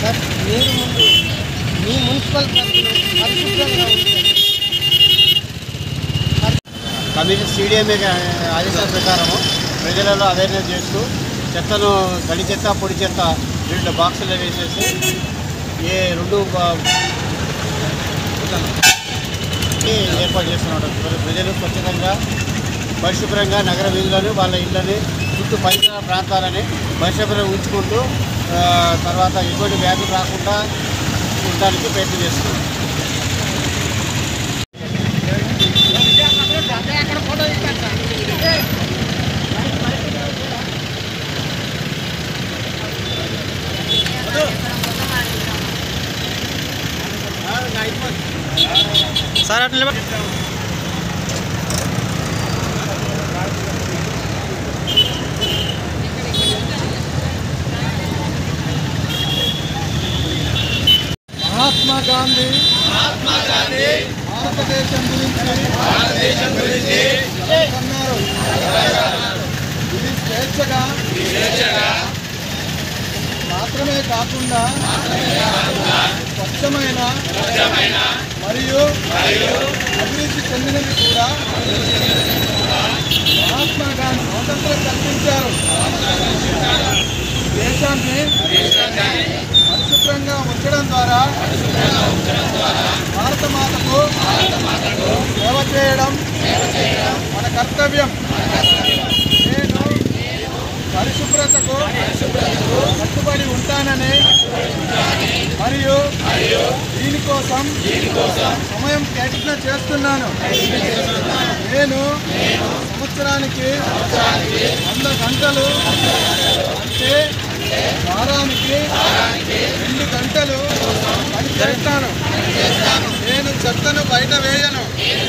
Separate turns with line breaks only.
sir మీరు ముందు మీ municipal పరిధిలో పరిశుభ్రంగా ఉంచాలి
కమిషన్ సిడిఎంఏ ఆదేశాల ప్రకారము ప్రజలలో అవేర్నెస్ చేస్తూ చెత్తను తడి చెత్త పొడి చెత్త రెండు బాక్సులు వేసేసి ఏ రెండు బా- ఈ ఏర్పాటు చేస్తున్నాడు ప్ర- ప్రజలు స్వచ్ఛంగా పరిశుభ్రంగా నగర వీధులను వాళ్ళ ఇళ్ళని చుట్టూ పరిసర ప్రాంతాలని పరిశుభ్రంగా ఉంచుకుంటూ ఆ, తర్వాత ఎటువంటి వ్యాధులు రాకుండా ఉండడానికి ప్రయత్నం చేస్తున్నాం
సార్ అట్లా నిలబడి
మహాత్మా గాంధీ భారతదేశం గురించి అన్నారు ఇది స్వేచ్ఛగా మాత్రమే కాకుండా స్వచ్ఛమైన మరియు అభివృద్ధి చెందినది కూడా మహాత్మా గాంధీ స్వాతంత్రం కల్పించారు దేశాన్ని పరిశుభ్రంగా ఉంచడం ద్వారా భారత మాతకు సేవ చేయడం మన కర్తవ్యం నేను పరిశుభ్రతకు కట్టుబడి ఉంటానని మరియు దీనికోసం సమయం కేటాయించిన చేస్తున్నాను నేను సంవత్సరానికి వంద గంటలు అంటే వారానికి రెండు గంటలు పని చేస్తాను నేను చెత్తను బయట వేయను